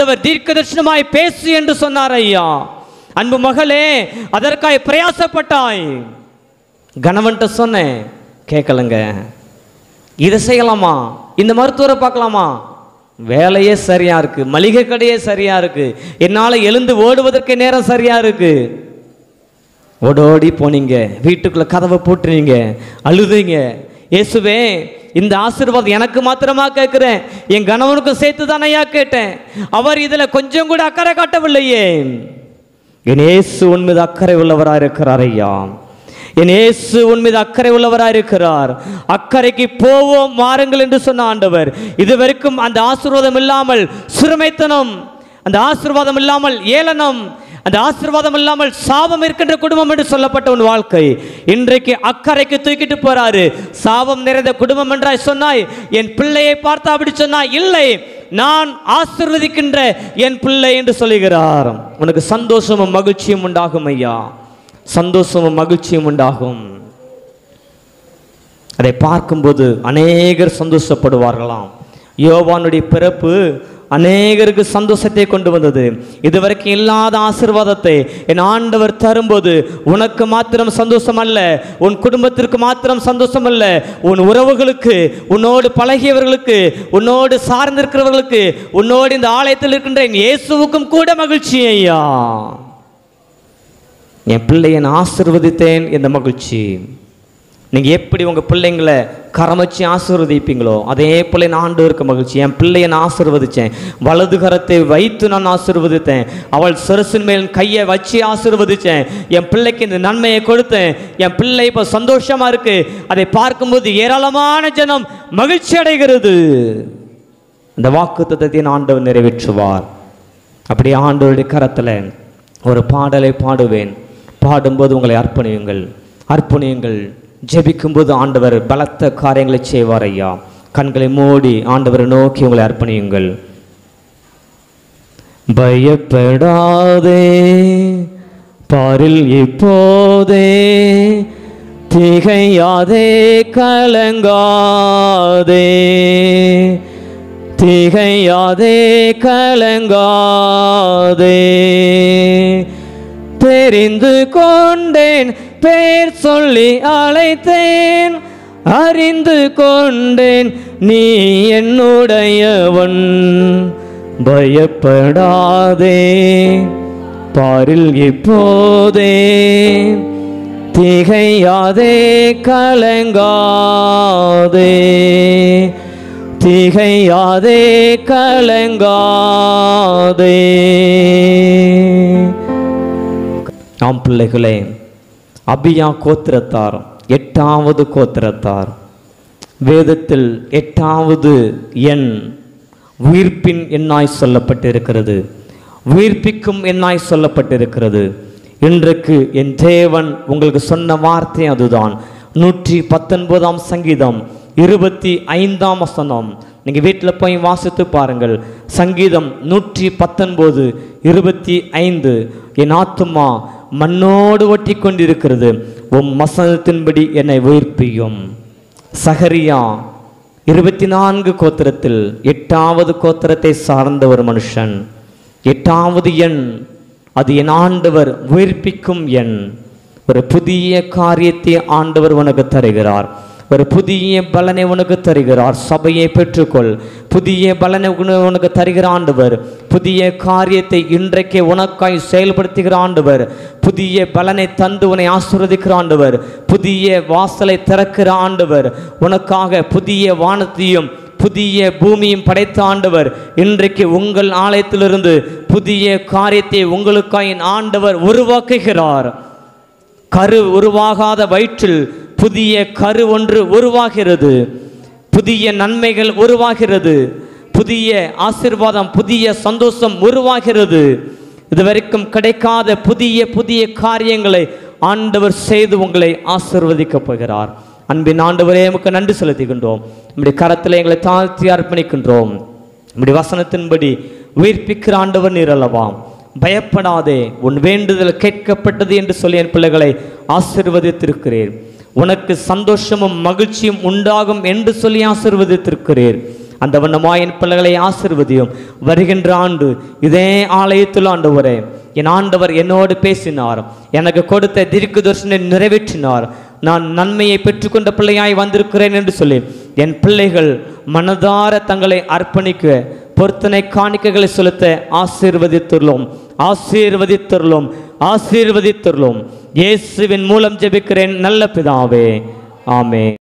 ஆண்டவர் தீர்க்க தரிசனமாய் பேசு என்று சொன்னார் ஐயா அன்பு மகளே அதற்காய் பிரயாசப்பட்டாய் கணவன்கிட்ட சொன்னேன் கேட்கலங்க இதை செய்யலாமா இந்த மருத்துவரை பார்க்கலாமா வேலையே சரியா இருக்கு மளிகை கடையே சரியா இருக்கு என்னால் எழுந்து ஓடுவதற்கு நேரம் சரியா இருக்கு ஓடோடி போனீங்க வீட்டுக்குள்ள கதவை போட்டுறீங்க அழுதுங்க இயேசுவே இந்த ஆசீர்வாதம் எனக்கு மாத்திரமா கேட்கிறேன் என் கணவனுக்கும் சேர்த்து தானையா கேட்டேன் அவர் இதில் கொஞ்சம் கூட அக்கறை காட்டவில்லையே என் இயேசு உன் மீது அக்கறை உள்ளவராக இருக்கிறார் ஐயா என் இயேசு உன் மீது அக்கறை உள்ளவராக இருக்கிறார் அக்கறைக்கு போவோம் மாறுங்கள் என்று சொன்ன ஆண்டவர் இதுவரைக்கும் அந்த ஆசீர்வாதம் இல்லாமல் சிறுமைத்தனம் அந்த ஆசீர்வாதம் இல்லாமல் ஏளனம் அந்த ஆசீர்வாதம் இல்லாமல் சாபம் இருக்கின்ற குடும்பம் என்று சொல்லப்பட்ட உன் வாழ்க்கை இன்றைக்கு அக்கறைக்கு தூக்கிட்டு போறாரு சாபம் நிறைந்த குடும்பம் என்றாய் சொன்னாய் என் பிள்ளையை பார்த்தா அப்படி சொன்னாய் இல்லை நான் ஆசீர்வதிக்கின்ற என் பிள்ளை என்று சொல்லுகிறார் உனக்கு சந்தோஷமும் மகிழ்ச்சியும் உண்டாகும் ஐயா சந்தோஷமும் மகிழ்ச்சியும் உண்டாகும் அதை பார்க்கும்போது அநேகர் சந்தோஷப்படுவார்களாம் யோவானுடைய பிறப்பு அநேகருக்கு சந்தோஷத்தை கொண்டு வந்தது இதுவரைக்கும் இல்லாத ஆசீர்வாதத்தை என் ஆண்டவர் தரும்போது உனக்கு மாத்திரம் சந்தோஷம் அல்ல உன் குடும்பத்திற்கு மாத்திரம் சந்தோஷம் அல்ல உன் உறவுகளுக்கு உன்னோடு பழகியவர்களுக்கு உன்னோடு சார்ந்திருக்கிறவர்களுக்கு உன்னோடு இந்த ஆலயத்தில் இருக்கின்ற என் இயேசுவுக்கும் கூட மகிழ்ச்சி ஐயா என் பிள்ளையை நான் ஆசிர்வதித்தேன் என்ற மகிழ்ச்சி நீங்கள் எப்படி உங்கள் பிள்ளைங்களை கரமச்சு ஆசீர்வதிப்பீங்களோ அதே போல நான் ஆண்டவருக்கு மகிழ்ச்சி என் பிள்ளையை நான் ஆசீர்வதித்தேன் வலது கரத்தை வைத்து நான் ஆசீர்வதித்தேன் அவள் சிரசின் மேல் கையை வச்சு ஆசீர்வதித்தேன் என் பிள்ளைக்கு இந்த நன்மையை கொடுத்தேன் என் பிள்ளை இப்போ சந்தோஷமா இருக்கு அதை பார்க்கும்போது ஏராளமான ஜனம் மகிழ்ச்சி அடைகிறது இந்த வாக்கு ஆண்டவர் நிறைவேற்றுவார் அப்படி ஆண்டவருடைய கரத்தில் ஒரு பாடலை பாடுவேன் பாடும்போது உங்களை அர்ப்பணியுங்கள் அர்ப்பணியுங்கள் ஜெபிக்கும்போது ஆண்டவர் பலத்த காரியங்களை செய்வார் ஐயா கண்களை மூடி ஆண்டவரை நோக்கி உங்களை அர்ப்பணியுங்கள் பயப்படாதே பாரில் இப்போதே திகையாதே கலங்காதே திகையாதே கலங்காதே தெரிந்து கொண்டேன் பேர் சொல்லி அழைத்தேன் அறிந்து கொண்டேன் நீ என்னுடையவன் பயப்படாதே பாரில் இப்போதே திகையாதே கலங்காதே திகையாதே கலங்காதே ஆம் பிள்ளைகளே அபியா கோத்திரத்தார் எட்டாவது கோத்திரத்தார் வேதத்தில் எட்டாவது எண் உயிர்ப்பின் எண்ணாய் சொல்லப்பட்டிருக்கிறது உயிர்ப்பிக்கும் எண்ணாய் சொல்லப்பட்டிருக்கிறது இன்றைக்கு என் தேவன் உங்களுக்கு சொன்ன வார்த்தை அதுதான் நூற்றி பத்தொன்பதாம் சங்கீதம் இருபத்தி ஐந்தாம் வசனம் நீங்கள் வீட்டில் போய் வாசித்து பாருங்கள் சங்கீதம் நூற்றி பத்தொன்பது இருபத்தி ஐந்து என் ஆத்துமா மண்ணோடு ஒட்டி கொண்டிருக்கிறது உம் வசனத்தின்படி என்னை உயிர்ப்பியும் சகரியா இருபத்தி நான்கு கோத்திரத்தில் எட்டாவது கோத்திரத்தை சார்ந்த ஒரு மனுஷன் எட்டாவது எண் அது என் ஆண்டவர் உயிர்ப்பிக்கும் எண் ஒரு புதிய காரியத்தை ஆண்டவர் உனக்கு தருகிறார் ஒரு புதிய பலனை உனக்கு தருகிறார் சபையை பெற்றுக்கொள் புதிய பலனை உன- உனக்கு தருகிற ஆண்டவர் புதிய காரியத்தை இன்றைக்கே உனக்காய் செயல்படுத்துகிற ஆண்டவர் புதிய பலனை தந்து உன்னை ஆசீர்வதிக்கிற ஆண்டவர் புதிய வாசலை திறக்கிற ஆண்டவர் உனக்காக புதிய வானத்தையும் புதிய பூமியும் படைத்த ஆண்டவர் இன்றைக்கு உங்கள் ஆலயத்திலிருந்து புதிய காரியத்தை உங்களுக்காய் என் ஆண்டவர் உருவாக்குகிறார் கரு உருவாகாத வயிற்றில் புதிய கரு ஒன்று உருவாகிறது புதிய நன்மைகள் உருவாகிறது புதிய ஆசீர்வாதம் புதிய சந்தோஷம் உருவாகிறது இதுவரைக்கும் கிடைக்காத புதிய புதிய காரியங்களை ஆண்டவர் செய்து உங்களை ஆசீர்வதிக்கப் போகிறார் அன்பின் ஆண்டவரே உமக்கு நன்றி செலுத்துகின்றோம் நம்முடைய கரத்தில் எங்களை தாழ்த்தி அர்ப்பணிக்கின்றோம் நம்முடைய வசனத்தின்படி உயிர்ப்பிக்கிற ஆண்டவர் நீர் அல்லவா பயப்படாதே உன் வேண்டுதல் கேட்கப்பட்டது என்று சொல்லி என் பிள்ளைகளை ஆசீர்வதித்திருக்கிறீர் உனக்கு சந்தோஷமும் மகிழ்ச்சியும் உண்டாகும் என்று சொல்லி ஆசீர்வதித்திருக்கிறீர் அந்த வண்ணமாய் என் பிள்ளைகளை ஆசிர்வதியும் வருகின்ற ஆண்டு இதே ஆலயத்தில் ஆண்டவரே என் ஆண்டவர் என்னோடு பேசினார் எனக்கு கொடுத்த திருக்கு தரிசனை நிறைவேற்றினார் நான் நன்மையை பெற்றுக்கொண்ட பிள்ளையாய் வந்திருக்கிறேன் என்று சொல்லி என் பிள்ளைகள் மனதார தங்களை அர்ப்பணிக்க பொருத்தனை காணிக்கைகளை செலுத்த ஆசீர்வதித்துள்ளோம் ஆசீர்வதித்துள்ளோம் ஆசீர்வதித்துள்ளோம் இயேசுவின் மூலம் ஜெபிக்கிறேன் நல்ல பிதாவே ஆமே